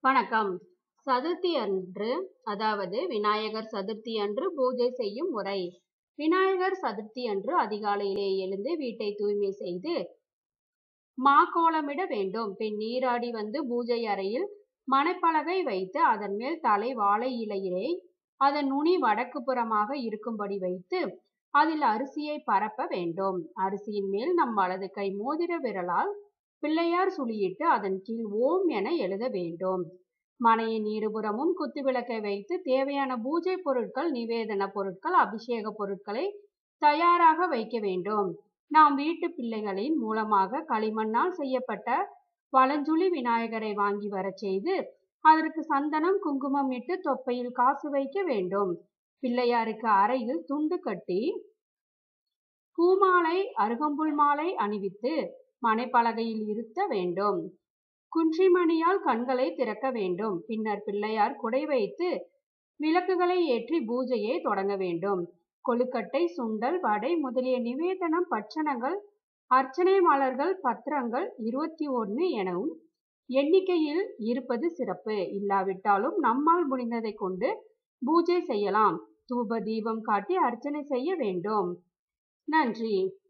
வணக்கம் சதுர்த்தி அன்று அதாவது விநாயகர் சதுர்த்தி அன்று பூஜை செய்யும் முறை விநாயகர் சதுர்த்தி அன்று அதிகாலையிலே எழுந்து வீட்டை தூய்மை செய்து மாக்கோலமிட வேண்டும் பின் நீராடி வந்து பூஜை அறையில் மணப்பலகை வைத்து அதன் மேல் தலை வாழை இலையிலே அதன் நுனி வடக்கு புறமாக இருக்கும்படி வைத்து அதில் அரிசியை பரப்ப வேண்டும் அரிசியின் மேல் நம் வலது கை மோதிர விரலால் பிள்ளையார் சுழியிட்டு அதன் கீழ் ஓம் என எழுத வேண்டும் மனையின் இருபுறமும் குத்துவிளக்கை வைத்து தேவையான பூஜை பொருட்கள் நிவேதன பொருட்கள் அபிஷேக பொருட்களை தயாராக வைக்க வேண்டும் நாம் வீட்டு பிள்ளைகளின் மூலமாக களிமண்ணால் செய்யப்பட்ட வலஞ்சுழி விநாயகரை வாங்கி வரச் செய்து அதற்கு சந்தனம் குங்குமம் இட்டு தொப்பையில் காசு வைக்க வேண்டும் பிள்ளையாருக்கு அறையில் துண்டு கட்டி பூமாலை அருகம்புல் மாலை அணிவித்து மனைப்பலகையில் இருத்த வேண்டும் குன்றிமணியால் கண்களை திறக்க வேண்டும் பின்னர் பிள்ளையார் குடை வைத்து விளக்குகளை ஏற்றி பூஜையை தொடங்க வேண்டும் கொழுக்கட்டை சுண்டல் வடை முதலிய நிவேதனம் பட்சணங்கள் அர்ச்சனை மலர்கள் பத்திரங்கள் இருபத்தி ஒன்று எனவும் எண்ணிக்கையில் இருப்பது சிறப்பு இல்லாவிட்டாலும் நம்மால் முடிந்ததை கொண்டு பூஜை செய்யலாம் தூப தீபம் காட்டி அர்ச்சனை செய்ய வேண்டும் நன்றி